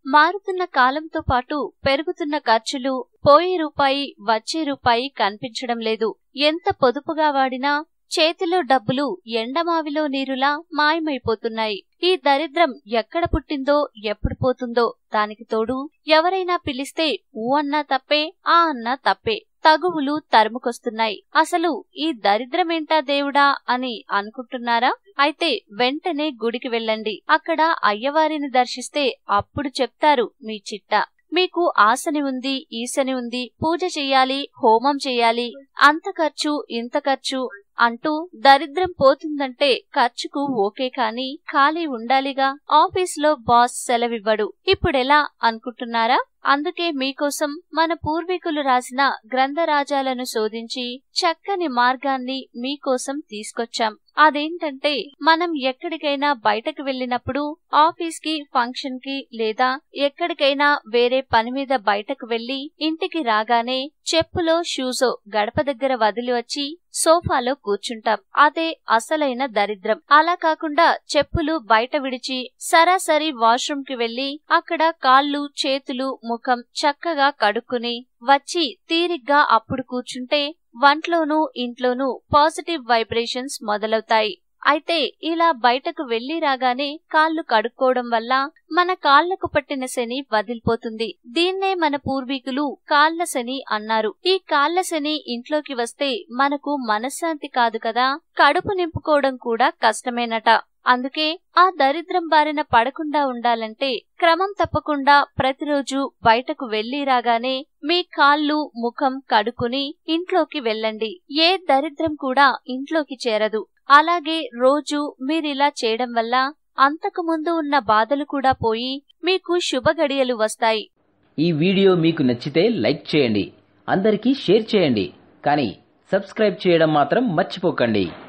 మారుతున్న కాలంతో పాటు పెరుగుతున్న ఖర్చులు పోయే రూపాయి వచ్చే రూపాయి కనిపించడం లేదు ఎంత పొదుపుగా వాడినా చేతిలో డబ్బులు ఎండమావిలో నీరులా మాయమైపోతున్నాయి ఈ దరిద్రం ఎక్కడ పుట్టిందో ఎప్పుడు పోతుందో దానికి తోడు ఎవరైనా పిలిస్తే ఊ అన్నా తప్పే ఆ అన్నా తప్పే తగువులు తరుముకొస్తున్నాయి అసలు ఈ దరిద్రమేంటా దేవుడా అని అనుకుంటున్నారా అయితే వెంటనే గుడికి వెళ్ళండి అక్కడ అయ్యవారిని దర్శిస్తే అప్పుడు చెప్తారు మీ చిట్టా మీకు ఆశని ఉంది ఈశని ఉంది పూజ చెయ్యాలి హోమం చెయ్యాలి అంత ఖర్చు ఇంత ఖర్చు అంటూ దరిద్రం పోతుందంటే ఖర్చుకు ఓకే కాని ఖాళీ ఉండాలిగా ఆఫీస్లో బాస్ సెలవివ్వడు ఇప్పుడెలా అనుకుంటున్నారా అందుకే మీకోసం మన పూర్వీకులు రాసిన గ్రంథరాజాలను శోధించి చక్కని మార్గాన్ని మీకోసం తీసుకొచ్చాం అదేంటంటే మనం ఎక్కడికైనా బయటకు వెళ్ళినప్పుడు ఆఫీస్ కి ఫంక్షన్ కి లేదా ఎక్కడికైనా వేరే పని మీద బయటకు వెళ్లి ఇంటికి రాగానే చెప్పులో షూజో గడప దగ్గర వదిలి వచ్చి సోఫాలో కూర్చుంటాం అదే అసలైన దరిద్రం అలా కాకుండా చెప్పులు బయట విడిచి సరాసరి వాష్రూమ్ కి వెళ్లి అక్కడ కాళ్ళు చేతులు ముఖం చక్కగా కడుక్కుని వచ్చి తీరిగ్గా అప్పుడు కూర్చుంటే వంట్లోనూ ఇంట్లోనూ పాజిటివ్ వైబ్రేషన్స్ మొదలవుతాయి అయితే ఇలా బయటకు వెళ్లి రాగానే కాళ్ళు కడుక్కోవడం వల్ల మన కాళ్లకు పట్టిన శని వదిలిపోతుంది దీన్నే మన పూర్వీకులు కాళ్ల శని అన్నారు ఈ కాళ్ల శని ఇంట్లోకి వస్తే మనకు మనశ్శాంతి కాదు కదా కడుపు నింపుకోవడం కూడా కష్టమేనట అందుకే ఆ దరిద్రం బారిన పడకుండా ఉండాలంటే క్రమం తప్పకుండా ప్రతిరోజు బయటకు వెళ్లి రాగానే మీ కాళ్ళు ముఖం కడుకుని ఇంట్లోకి వెళ్ళండి ఏ దరిద్రం కూడా ఇంట్లోకి చేరదు అలాగే రోజు మీరిలా చేయడం వల్ల అంతకు ముందు ఉన్న బాధలు కూడా పోయి మీకు శుభ గడియలు వస్తాయి ఈ వీడియో మీకు నచ్చితే లైక్ చేయండి అందరికీ షేర్ చేయండి కానీ సబ్స్క్రైబ్ చేయడం మాత్రం మర్చిపోకండి